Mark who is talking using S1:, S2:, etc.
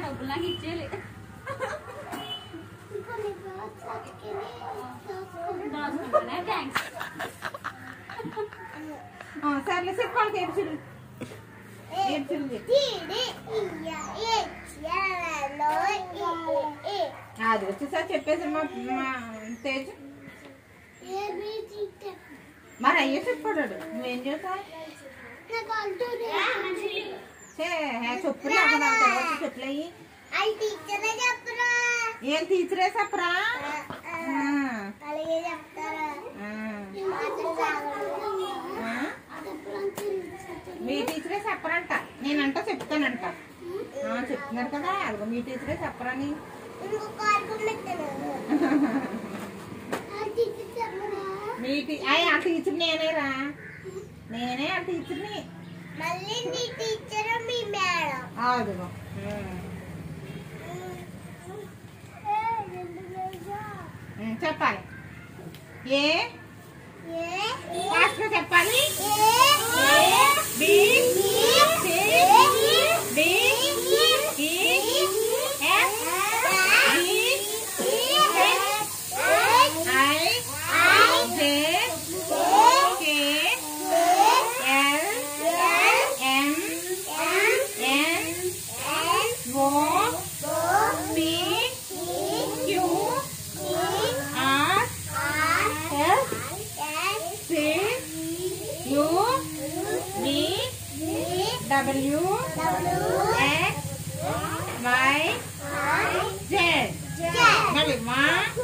S1: డబ్బులు నాకు ఇచ్చేయాలి దాచుకుంటానే థ్యాంక్స్
S2: ఆ, సర్లే చెప్పాలి ఏడ్చుడు ఏడ్చుడు చెప్పు. అది వచ్చేసారి చెప్పేసి మా మా తేజు మరి అయ్యే చెప్పాడు నువ్వేం చేస్తావు చే చెప్పులు అక్కడ తర్వాత చెప్పులు అయ్యి ఏం టీచరే చెప్పరా ఆ,
S3: అలాగే చెప్తారా
S2: ఆ, ఆ. మీ టీచరే చెప్పరంట నేనంట చెప్తానంట ఆ, చెప్తున్నారు కదా అదిగో మీ టీచరే చెప్పరని
S3: ఇంకొక ఆర్గం పెట్టాను చెప్పరా
S2: మీ టీ అయ్యి ఆ టీచర్ నేనేరా నేనే ఆ టీచర్ని
S3: మళ్ళీ నీ టీచర్ మీ మేడం
S2: అదిగో ఉమ్. ఉమ్, చెప్పాలి ఏ ఫాస్ట్గా చెప్పాలి B C D E F G H I J K L M N O P Q R S C U V W X Y Z మళ్ళీ వన్